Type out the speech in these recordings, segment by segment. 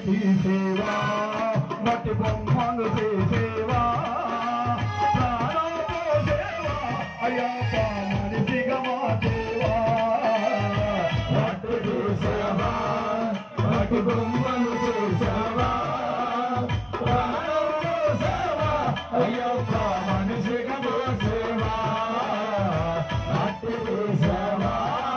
తీసేవా మట్టి బొమ్మను చేసేవా ప్రాణం పోసేవా అయ్యప్ప మనిషిగా మాటేవా మట్టి తీసేవా మట్టి బొమ్మను చేసేవా ప్రాణం పోసేవా అయ్యప్ప మనిషిగా మాటేవా మట్టి తీసేవా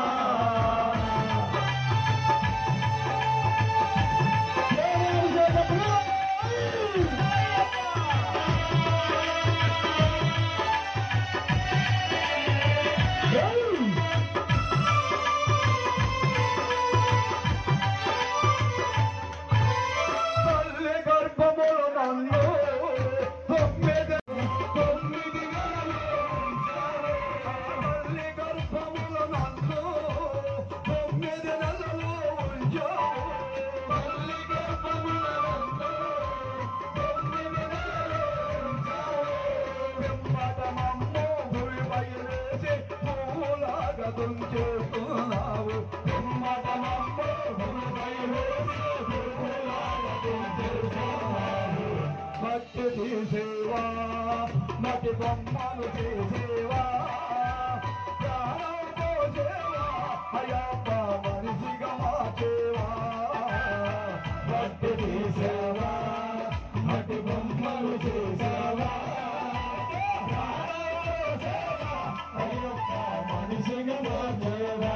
తల్లి గర్భములో నన్ను తొమ్మిది తొమ్మిది నెలలు ఉంచావు. తల్లి గర్భములో నన్ను తొమ్మిది నెలలు ఉంచావు. తల్లి గర్భములో నన్ను తొమ్మిది నెలలు ఉంచావు. పిమ్మట మమ్ము భూమి పైలేసి పువ్వులాగా తుంచేస్తున్నావు. పిమ్మట మమ్ము భూమి పైలేసి పువ్వులాగా తుంచేస్తున్నావు. మట్టి తీసేవా మట్టి బొమ్మలు చేసేవా ప్రాణం పోసేవా అయ్యప్ప మనిషిగా మార్చేవా మట్టి తీసేవా మట్టి బొమ్మలు చేసేవా ప్రాణం పోసేవా అయ్యప్ప మనిషిగా మార్చేవా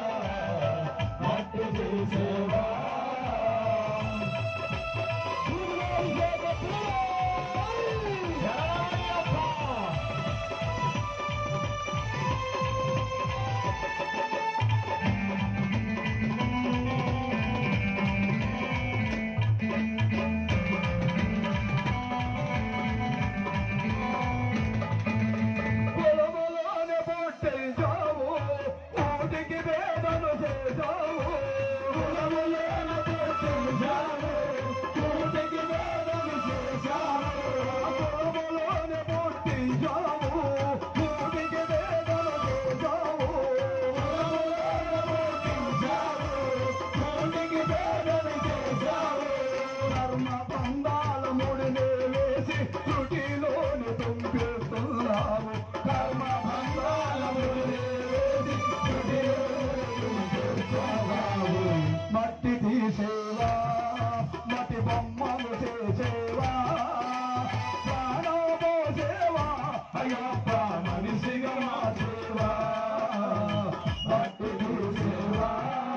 మట్టి తీసేవా పొలములోనే పుట్టించావు, ఊటికి వేదన చేశావు. పొలములోనే పుట్టించావు, ఊటికి వేదన చేశావు. పొలములోనే పుట్టించావు, ఊటికి వేదన చేశావు. పొలములోనే పుట్టించావు, ఊటికి వేదన చేశావు. కర్మ బంధాల ముడిని వేసి త్రుటిలోని తుంపేస్తున్నావు కర్మ బంధాల ముడిని వేసి త్రుటిలోని తుంపేస్తున్నావు మట్టి తీసేవా మట్టి బొమ్మలు చేసేవా ప్రాణం పోసేవా అయ్యప్ప మనిషిగా మార్చేవా మట్టి తీసేవా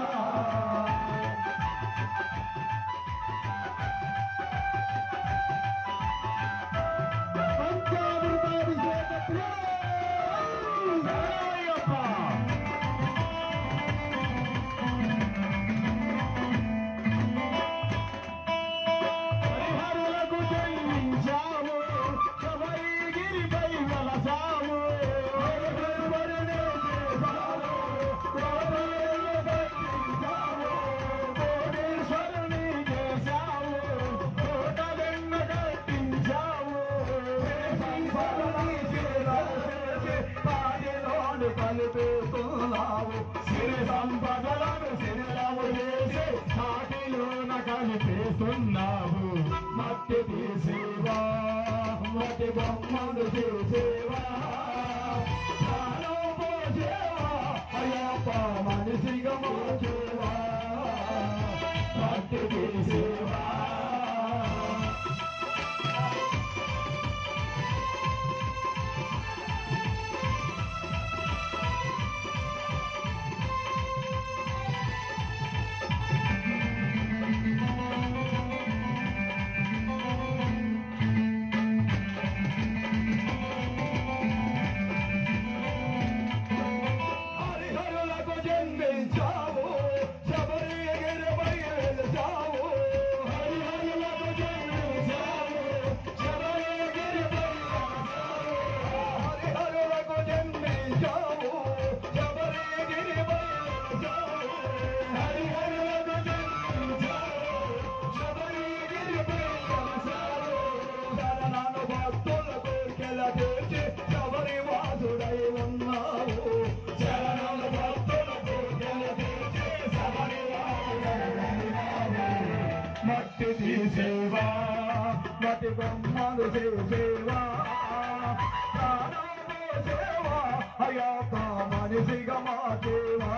హరిహరులకు జన్మించావు శబరిగిరిపై వెలసావు హరిహరువరునే చేశావు కోడేరు కట్టించావు కోడేశ్వరుని చేశావు కోటలెన్న కట్టించావు సంపదని చేసి పాడిలోని కలిపేస్తున్నావు సిరి సంపదలను సిరిలము చేసి సాటిలోన కలిపేస్తున్నావు మట్టి తీసేవా మట్టి బొమ్మలు చేసేవా ప్రాణం పోసేవా అయ్యప్ప మనిషిగా మార్చేవా మట్టి తీసేవా హరిహరులకు జన్మించావు శబరి ఎగిరిపై వెలిచావు మట్టిది సేవా మట్టి బొమ్మలు చేసేవా ప్రాణము సేవా అయ్యా తా మనిషిగా మాటేవా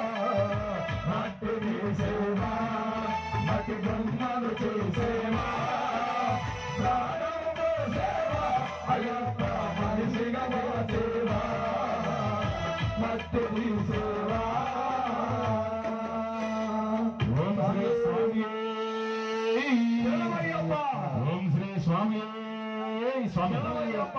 మట్టిది సేవా మట్టి బొమ్మలు చేసేవా